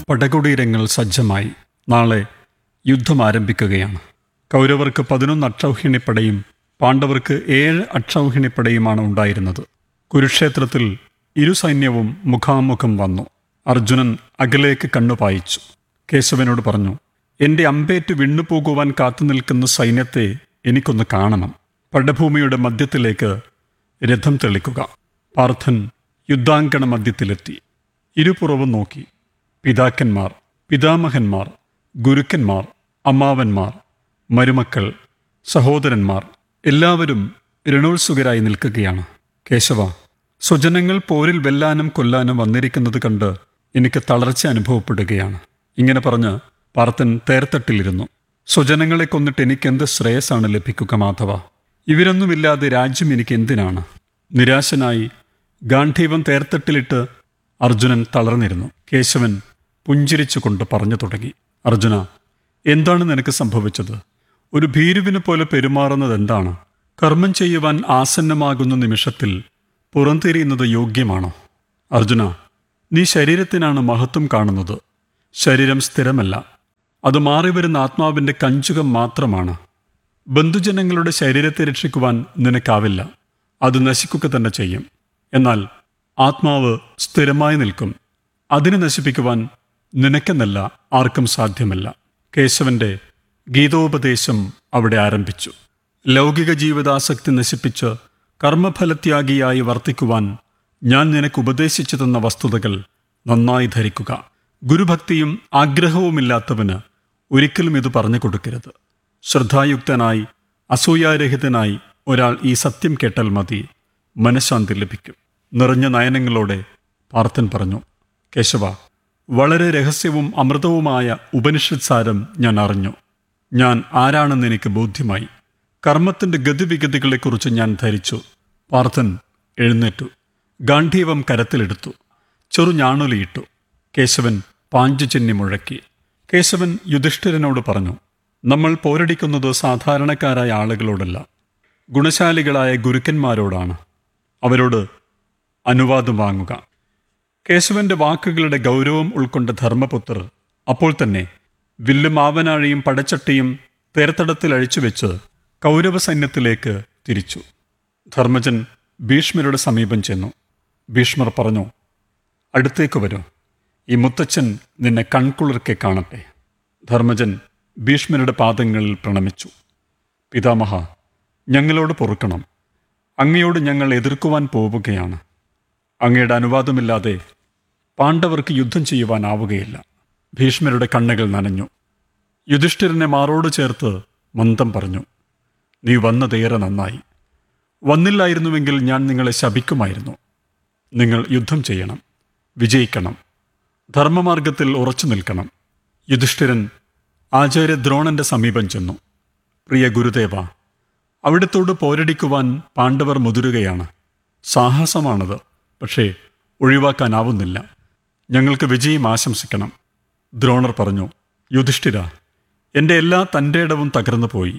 പടകുടീരങ്ങൾ സജ്ജമായി നാളെ യുദ്ധം ആരംഭിക്കുകയാണ് കൗരവർക്ക് പതിനൊന്ന് അക്ഷൗഹിണിപ്പടയും പാണ്ഡവർക്ക് ഏഴ് അക്ഷൗഹിണിപ്പടയുമാണ് ഉണ്ടായിരുന്നത് കുരുക്ഷേത്രത്തിൽ ഇരു സൈന്യവും മുഖാമുഖം വന്നു അർജുനൻ അകലേക്ക് കണ്ണു പായിച്ചു കേശവനോട് പറഞ്ഞു എന്റെ അമ്പേറ്റ് വിണ്ണുപോകുവാൻ കാത്തു നിൽക്കുന്ന സൈന്യത്തെ എനിക്കൊന്ന് കാണണം പടഭൂമിയുടെ മധ്യത്തിലേക്ക് രഥം തെളിക്കുക പാർത്ഥൻ യുദ്ധാങ്കണ മധ്യത്തിലെത്തി ഇരുപുറവും നോക്കി പിതാക്കന്മാർ പിതാമഹന്മാർ ഗുരുക്കന്മാർ അമ്മാവന്മാർ മരുമക്കൾ സഹോദരന്മാർ എല്ലാവരും രണോത്സുകരായി നിൽക്കുകയാണ് കേശവ സ്വജനങ്ങൾ പോരിൽ വെല്ലാനും കൊല്ലാനും വന്നിരിക്കുന്നത് കണ്ട് എനിക്ക് തളർച്ച അനുഭവപ്പെടുകയാണ് ഇങ്ങനെ പറഞ്ഞ് പാർത്ഥൻ തേർത്തട്ടിലിരുന്നു സ്വജനങ്ങളെ കൊന്നിട്ട് എനിക്ക് എന്ത് ശ്രേയസ്സാണ് ലഭിക്കുക മാധവ ഇവരൊന്നുമില്ലാതെ രാജ്യം എനിക്ക് എന്തിനാണ് നിരാശനായി ഗാന്ധീവം തേർത്തട്ടിലിട്ട് അർജുനൻ തളർന്നിരുന്നു കേശവൻ പുഞ്ചിരിച്ചുകൊണ്ട് പറഞ്ഞു തുടങ്ങി അർജുന എന്താണ് നിനക്ക് സംഭവിച്ചത് ഒരു ഭീരുവിനെ പോലെ പെരുമാറുന്നത് എന്താണ് കർമ്മം ചെയ്യുവാൻ ആസന്നമാകുന്ന നിമിഷത്തിൽ പുറംതിരിയുന്നത് യോഗ്യമാണോ അർജുന നീ ശരീരത്തിനാണ് മഹത്വം കാണുന്നത് ശരീരം സ്ഥിരമല്ല അത് മാറിവരുന്ന ആത്മാവിന്റെ കഞ്ചുകം മാത്രമാണ് ബന്ധുജനങ്ങളുടെ ശരീരത്തെ രക്ഷിക്കുവാൻ നിനക്കാവില്ല അത് നശിക്കുക തന്നെ ചെയ്യും എന്നാൽ ആത്മാവ് സ്ഥിരമായി നിൽക്കും അതിനെ നശിപ്പിക്കുവാൻ നിനക്കെന്നല്ല ആർക്കും സാധ്യമല്ല കേശവന്റെ ഗീതോപദേശം അവിടെ ആരംഭിച്ചു ലൗകിക ജീവിതാസക്തി നശിപ്പിച്ച് കർമ്മഫലത്യാഗിയായി വർത്തിക്കുവാൻ ഞാൻ നിനക്ക് ഉപദേശിച്ചു തന്ന വസ്തുതകൾ നന്നായി ധരിക്കുക ഗുരുഭക്തിയും ആഗ്രഹവുമില്ലാത്തവന് ഒരിക്കലും ഇത് പറഞ്ഞു കൊടുക്കരുത് ശ്രദ്ധായുക്തനായി അസൂയാരഹിതനായി ഒരാൾ ഈ സത്യം കേട്ടാൽ മതി മനഃശാന്തി ലഭിക്കും നിറഞ്ഞ നയനങ്ങളോടെ പാർത്ഥൻ പറഞ്ഞു കേശവ വളരെ രഹസ്യവും അമൃതവുമായ ഉപനിഷത് സാരം ഞാൻ അറിഞ്ഞു ഞാൻ ആരാണെന്ന് എനിക്ക് ബോധ്യമായി കർമ്മത്തിന്റെ ഗതിവിഗതികളെക്കുറിച്ച് ഞാൻ ധരിച്ചു പാർത്ഥൻ എഴുന്നേറ്റു ഗാന്ധീവം കരത്തിലെടുത്തു ചെറു ഞാണുലിയിട്ടു കേശവൻ പാഞ്ചുചെന്നി മുഴക്കി കേശവൻ യുധിഷ്ഠിരനോട് പറഞ്ഞു നമ്മൾ പോരടിക്കുന്നത് സാധാരണക്കാരായ ആളുകളോടല്ല ഗുണശാലികളായ ഗുരുക്കന്മാരോടാണ് അവരോട് അനുവാദം വാങ്ങുക കേശവന്റെ വാക്കുകളുടെ ഗൗരവം ഉൾക്കൊണ്ട ധർമ്മപുത്രർ അപ്പോൾ തന്നെ വില്ലും ആവനാഴിയും പടച്ചട്ടിയും തേർത്തടത്തിൽ അഴിച്ചുവെച്ച് കൗരവ സൈന്യത്തിലേക്ക് തിരിച്ചു ധർമ്മജൻ ഭീഷ്മരുടെ സമീപം ചെന്നു ഭീഷ്മർ പറഞ്ഞു അടുത്തേക്ക് വരൂ ഈ മുത്തച്ഛൻ നിന്നെ കൺകുളിർക്കെ കാണട്ടെ ധർമ്മജൻ ഭീഷ്മരുടെ പാദങ്ങളിൽ പ്രണമിച്ചു പിതാമഹ ഞങ്ങളോട് പൊറുക്കണം അങ്ങയോട് ഞങ്ങൾ എതിർക്കുവാൻ പോവുകയാണ് അങ്ങയുടെ അനുവാദമില്ലാതെ പാണ്ഡവർക്ക് യുദ്ധം ചെയ്യുവാനാവുകയില്ല ഭീഷ്മരുടെ കണ്ണുകൾ നനഞ്ഞു യുധിഷ്ഠിരനെ മാറോട് ചേർത്ത് മന്ദം പറഞ്ഞു നീ വന്നതേറെ നന്നായി വന്നില്ലായിരുന്നുവെങ്കിൽ ഞാൻ നിങ്ങളെ ശപിക്കുമായിരുന്നു നിങ്ങൾ യുദ്ധം ചെയ്യണം വിജയിക്കണം ധർമ്മമാർഗത്തിൽ ഉറച്ചു നിൽക്കണം യുധിഷ്ഠിരൻ ആചാര്യ ദ്രോണന്റെ സമീപം ചെന്നു പ്രിയ ഗുരുദേവ അവിടത്തോട് പോരടിക്കുവാൻ പാണ്ഡവർ മുതിരുകയാണ് സാഹസമാണത് പക്ഷേ ഒഴിവാക്കാനാവുന്നില്ല ഞങ്ങൾക്ക് വിജയം ആശംസിക്കണം ദ്രോണർ പറഞ്ഞു യുധിഷ്ഠിര എൻ്റെ എല്ലാ തൻ്റെ ഇടവും തകർന്നു പോയി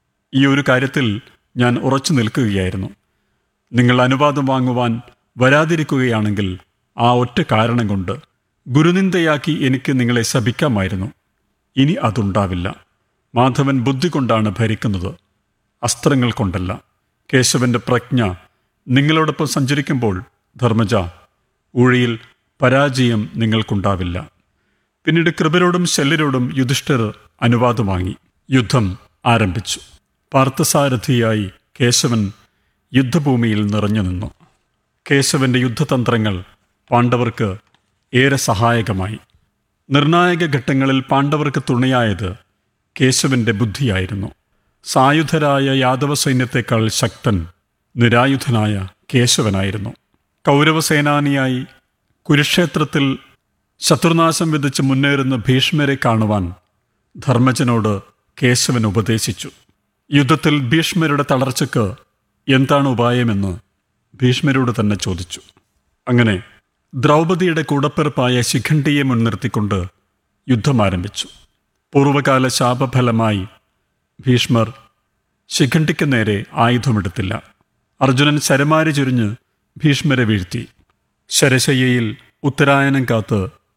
ഈ ഒരു കാര്യത്തിൽ ഞാൻ ഉറച്ചു നിൽക്കുകയായിരുന്നു നിങ്ങൾ അനുവാദം വാങ്ങുവാൻ വരാതിരിക്കുകയാണെങ്കിൽ ആ ഒറ്റ കാരണം കൊണ്ട് ഗുരുനിന്ദയാക്കി എനിക്ക് നിങ്ങളെ ശപിക്കാമായിരുന്നു ഇനി അതുണ്ടാവില്ല മാധവൻ ബുദ്ധി കൊണ്ടാണ് ഭരിക്കുന്നത് അസ്ത്രങ്ങൾ കൊണ്ടല്ല കേശവന്റെ പ്രജ്ഞ നിങ്ങളോടൊപ്പം സഞ്ചരിക്കുമ്പോൾ ധർമ്മജ ഊഴിയിൽ പരാജയം നിങ്ങൾക്കുണ്ടാവില്ല പിന്നീട് കൃപരോടും ശല്യരോടും യുധിഷ്ഠിർ അനുവാദം വാങ്ങി യുദ്ധം ആരംഭിച്ചു പാർത്ഥസാരഥിയായി കേശവൻ യുദ്ധഭൂമിയിൽ നിറഞ്ഞു നിന്നു കേശവന്റെ യുദ്ധതന്ത്രങ്ങൾ പാണ്ഡവർക്ക് ഏറെ സഹായകമായി നിർണായക ഘട്ടങ്ങളിൽ പാണ്ഡവർക്ക് തുണയായത് കേശവന്റെ ബുദ്ധിയായിരുന്നു സായുധരായ യാദവ സൈന്യത്തെക്കാൾ ശക്തൻ നിരായുധനായ കേശവനായിരുന്നു കൗരവസേനാനിയായി കുരുക്ഷേത്രത്തിൽ ശത്രുനാശം വിധിച്ച് മുന്നേറുന്ന ഭീഷ്മരെ കാണുവാൻ ധർമ്മജനോട് കേശവൻ ഉപദേശിച്ചു യുദ്ധത്തിൽ ഭീഷ്മരുടെ തളർച്ചയ്ക്ക് എന്താണ് ഉപായമെന്ന് ഭീഷ്മരോട് തന്നെ ചോദിച്ചു അങ്ങനെ ദ്രൗപദിയുടെ കൂടപ്പിറപ്പായ ശിഖണ്ഡിയെ മുൻനിർത്തിക്കൊണ്ട് യുദ്ധം ആരംഭിച്ചു പൂർവകാല ശാപഫലമായി ഭീഷ്മർ ശിഖണ്ഡിക്ക് നേരെ ആയുധമെടുത്തില്ല അർജുനൻ ശരമാരി ചുരിഞ്ഞ് ഭീഷ്മരെ വീഴ്ത്തി ശരശയ്യയിൽ ഉത്തരായനം കാത്ത്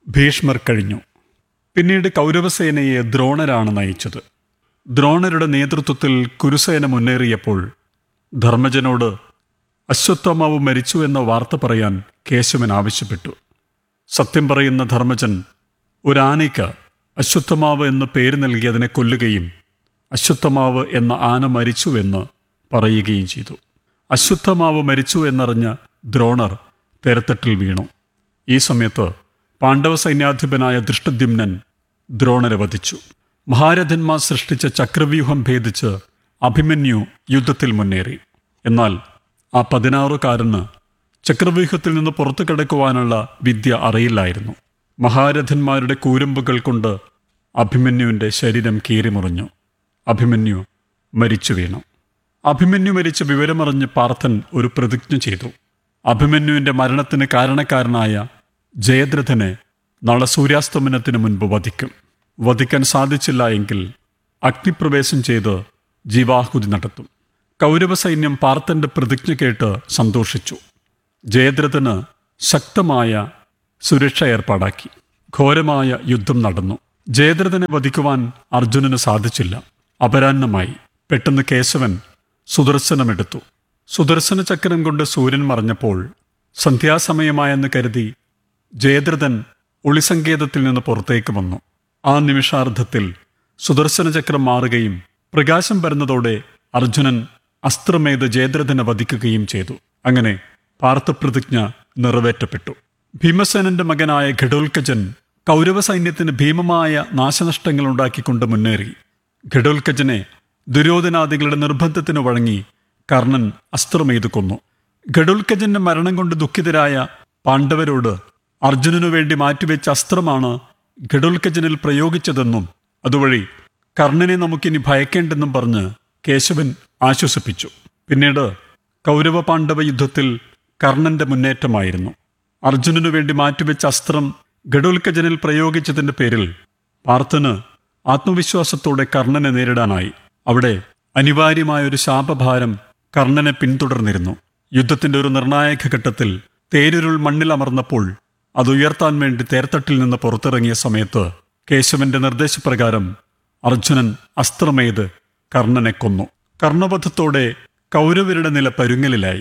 ഭീഷ്മർ കഴിഞ്ഞു പിന്നീട് കൗരവസേനയെ ദ്രോണരാണ് നയിച്ചത് ദ്രോണരുടെ നേതൃത്വത്തിൽ കുരുസേന മുന്നേറിയപ്പോൾ ധർമ്മജനോട് അശ്വത്ഥമാവ് മരിച്ചു എന്ന വാർത്ത പറയാൻ കേശവൻ ആവശ്യപ്പെട്ടു സത്യം പറയുന്ന ധർമ്മജൻ ഒരു ആനയ്ക്ക് അശ്വത്ഥമാവ് എന്ന് പേര് നൽകി അതിനെ കൊല്ലുകയും അശ്വത്ഥമാവ് എന്ന ആന മരിച്ചുവെന്ന് പറയുകയും ചെയ്തു അശ്വത്ഥമാവ് മരിച്ചു എന്നറിഞ്ഞ ദ്രോണർ തെരത്തട്ടിൽ വീണു ഈ സമയത്ത് പാണ്ഡവ സൈന്യാധിപനായ ദൃഷ്ടദ്യുമ്നൻ ദ്രോണരെ വധിച്ചു മഹാരഥന്മാർ സൃഷ്ടിച്ച ചക്രവ്യൂഹം ഭേദിച്ച് അഭിമന്യു യുദ്ധത്തിൽ മുന്നേറി എന്നാൽ ആ പതിനാറുകാരന് ചക്രവ്യൂഹത്തിൽ നിന്ന് പുറത്തു കിടക്കുവാനുള്ള വിദ്യ അറിയില്ലായിരുന്നു മഹാരഥന്മാരുടെ കൂരമ്പുകൾ കൊണ്ട് അഭിമന്യുവിൻ്റെ ശരീരം കീറിമുറിഞ്ഞു അഭിമന്യു മരിച്ചു വീണു അഭിമന്യു മരിച്ച വിവരമറിഞ്ഞ് പാർത്ഥൻ ഒരു പ്രതിജ്ഞ ചെയ്തു അഭിമന്യുവിൻ്റെ മരണത്തിന് കാരണക്കാരനായ ജയദ്രഥനെ നാളെ സൂര്യാസ്തമനത്തിന് മുൻപ് വധിക്കും വധിക്കാൻ സാധിച്ചില്ല എങ്കിൽ അഗ്നിപ്രവേശം ചെയ്ത് ജീവാഹുതി നടത്തും കൗരവ സൈന്യം പാർത്ഥന്റെ പ്രതിജ്ഞ കേട്ട് സന്തോഷിച്ചു ജയദ്രഥന് ശക്തമായ സുരക്ഷ ഏർപ്പാടാക്കി ഘോരമായ യുദ്ധം നടന്നു ജയദ്രഥനെ വധിക്കുവാൻ അർജുനന് സാധിച്ചില്ല അപരാന്നമായി പെട്ടെന്ന് കേശവൻ സുദർശനമെടുത്തു സുദർശന ചക്രം കൊണ്ട് സൂര്യൻ മറഞ്ഞപ്പോൾ സന്ധ്യാസമയമായെന്ന് കരുതി ജയദ്രഥൻ ഒളിസങ്കേതത്തിൽ നിന്ന് പുറത്തേക്ക് വന്നു ആ നിമിഷാർദ്ധത്തിൽ സുദർശന ചക്രം മാറുകയും പ്രകാശം വരുന്നതോടെ അർജുനൻ അസ്ത്രമേത് ജയദ്രഥനെ വധിക്കുകയും ചെയ്തു അങ്ങനെ പാർത്ഥപ്രതിജ്ഞ നിറവേറ്റപ്പെട്ടു ഭീമസേനന്റെ മകനായ ഘടോൽക്കജൻ കൗരവ സൈന്യത്തിന് ഭീമമായ നാശനഷ്ടങ്ങൾ ഉണ്ടാക്കിക്കൊണ്ട് മുന്നേറി ഘടോൽക്കജനെ ദുര്യോധനാദികളുടെ നിർബന്ധത്തിന് വഴങ്ങി കർണൻ അസ്ത്രമെയ്ത് കൊന്നു ഘടോൽക്കജന്റെ മരണം കൊണ്ട് ദുഃഖിതരായ പാണ്ഡവരോട് അർജുനനു വേണ്ടി മാറ്റിവെച്ച അസ്ത്രമാണ് ഘടോൽക്കജനിൽ പ്രയോഗിച്ചതെന്നും അതുവഴി കർണനെ നമുക്കിനി ഭയക്കേണ്ടെന്നും പറഞ്ഞ് കേശവൻ ആശ്വസിപ്പിച്ചു പിന്നീട് കൗരവ പാണ്ഡവ യുദ്ധത്തിൽ കർണന്റെ മുന്നേറ്റമായിരുന്നു അർജുനനു വേണ്ടി മാറ്റിവെച്ച അസ്ത്രം ഘടോൽക്കജനിൽ പ്രയോഗിച്ചതിന്റെ പേരിൽ പാർത്ഥന് ആത്മവിശ്വാസത്തോടെ കർണനെ നേരിടാനായി അവിടെ അനിവാര്യമായ ഒരു ശാപഭാരം കർണനെ പിന്തുടർന്നിരുന്നു യുദ്ധത്തിന്റെ ഒരു നിർണായക ഘട്ടത്തിൽ തേരുരുൾ മണ്ണിലമർന്നപ്പോൾ അത് ഉയർത്താൻ വേണ്ടി തേർത്തട്ടിൽ നിന്ന് പുറത്തിറങ്ങിയ സമയത്ത് കേശവന്റെ നിർദ്ദേശപ്രകാരം അർജുനൻ അസ്ത്രമേത് കർണനെ കൊന്നു കർണവധത്തോടെ കൗരവരുടെ നില പരുങ്ങലിലായി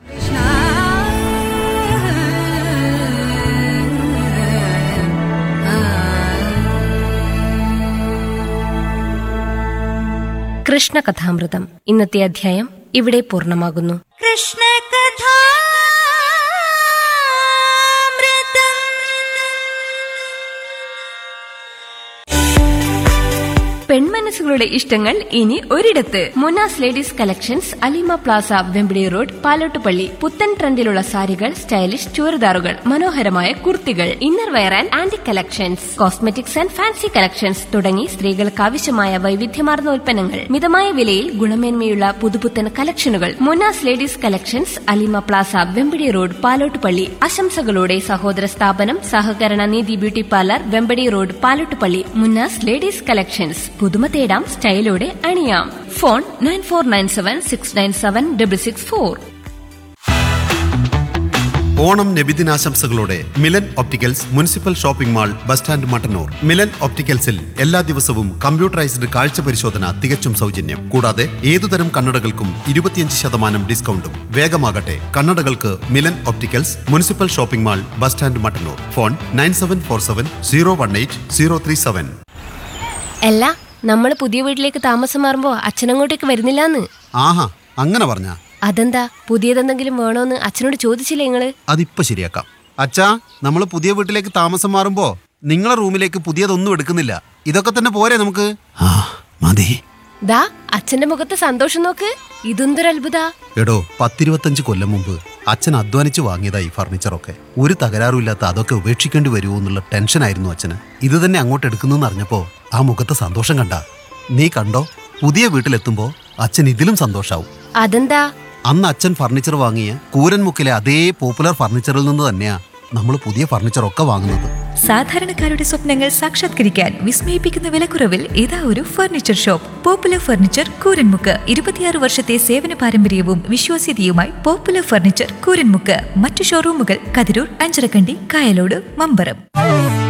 കൃഷ്ണകഥാമൃതം ഇന്നത്തെ അധ്യായം ഇവിടെ പൂർണ്ണമാകുന്നു കൃഷ്ണ കഥാമൃതം പെൺമനസ്സുകളുടെ ഇഷ്ടങ്ങൾ ഇനി ഒരിടത്ത് Munas ladies collections Alima plaza Vempidi road Palottupalli പുത്തൻ ട്രെൻഡിലുള്ള സാരികൾ സ്റ്റൈലിഷ് ചുരിദാറുകൾ മനോഹരമായ കുർത്തികൾ inner wear and aunty collections cosmetics and fancy collections തുടങ്ങി സ്ത്രീകൾക്ക് ആവശ്യമായ വൈവിധ്യമാർന്ന ഉൽപ്പന്നങ്ങൾ മിതമായ വിലയിൽ ഗുണമേന്മയുള്ള പുതുപുത്തൻ കളക്ഷനുകൾ Munas ladies collections Alima plaza Vempadi road Palottupalli ആശംസകളോടെ സഹോദര സ്ഥാപനം സഹകരണ നീതി beauty parlour Vempadi road Palottupalli Munnas ladies collections പുതുമ തേടാം സ്റ്റൈലോടെ അണിയാം phone nine four nine seven six nine seven double six four Onam നബിദിനാശംസകളോടെ Milan opticals municipal shopping mall bus stand Mattannur Milan ഒപ്റ്റിക്കൽസിൽ എല്ലാ ദിവസവും കമ്പ്യൂട്ടറൈസ്ഡ് കാഴ്ച പരിശോധന തികച്ചും സൗജന്യം കൂടാതെ ഏതുതരം കണ്ണടകൾക്കും ഇരുപത്തിയഞ്ച് ശതമാനം ഡിസ്കൗണ്ടും വേഗമാകട്ടെ കണ്ണടകൾക്ക് Milan opticals municipal shopping mall bus stand Mattannur phone nine seven four seven zero one eight zero three seven അല്ല നമ്മൾ പുതിയ വീട്ടിലേക്ക് താമസം മാറുമ്പോ അച്ഛനങ്ങോട്ടേക്ക് വരുന്നില്ലാന്ന് ആഹാ അങ്ങനെ പറഞ്ഞ അതെന്താ പുതിയതെന്തെങ്കിലും വേണോന്ന് അച്ഛനോട് ചോദിച്ചില്ലേ നിങ്ങള് അതിപ്പോ ശരിയാക്കാം അച്ഛാ നമ്മൾ പുതിയ വീട്ടിലേക്ക് താമസം മാറുമ്പോ നിങ്ങളെ റൂമിലേക്ക് പുതിയതൊന്നും എടുക്കുന്നില്ല ഇതൊക്കെ തന്നെ പോരെ നമുക്ക് ആ മതി ദാ അച്ഛന്റെ മുഖത്തെ സന്തോഷം നോക്ക് ഇതെന്തൊരു അത്ഭുത എടോ പത്തിരുപത്തഞ്ച് കൊല്ലം മുമ്പ് അച്ഛൻ അധ്വാനിച്ച് വാങ്ങിയതാ ഈ ഫർണിച്ചറൊക്കെ ഒരു തകരാറുമില്ലാത്ത അതൊക്കെ ഉപേക്ഷിക്കേണ്ടി വരുമോ എന്നുള്ള ടെൻഷനായിരുന്നു അച്ഛന് ഇത് തന്നെ അങ്ങോട്ട് എടുക്കുന്നെന്ന് അറിഞ്ഞപ്പോ ആ മുഖത്തെ സന്തോഷം കണ്ട നീ കണ്ടോ പുതിയ വീട്ടിലെത്തുമ്പോ അച്ഛൻ ഇതിലും സന്തോഷാവും അതെന്താ അന്ന് അച്ഛൻ ഫർണിച്ചർ വാങ്ങിയ കൂരൻമുക്കിലെ അതേ പോപ്പുലർ ഫർണിച്ചറിൽ നിന്ന് തന്നെയാ നമ്മൾ പുതിയ ഫർണിച്ചറൊക്കെ വാങ്ങുന്നത് സാധാരണക്കാരുടെ സ്വപ്നങ്ങൾ സാക്ഷാത്കരിക്കാൻ വിസ്മയിപ്പിക്കുന്ന വിലക്കുറവിൽ ഇതാ ഒരു furniture shop popular furniture Kooranmukku ഇരുപത്തിയാറ് വർഷത്തെ സേവന പാരമ്പര്യവും വിശ്വാസ്യതയുമായി പോപ്പുലർ ഫർണിച്ചർ കൂരൻമുക്ക് മറ്റു ഷോറൂമുകൾ കതിരൂർ അഞ്ചരക്കണ്ടി കായലോട് മമ്പറം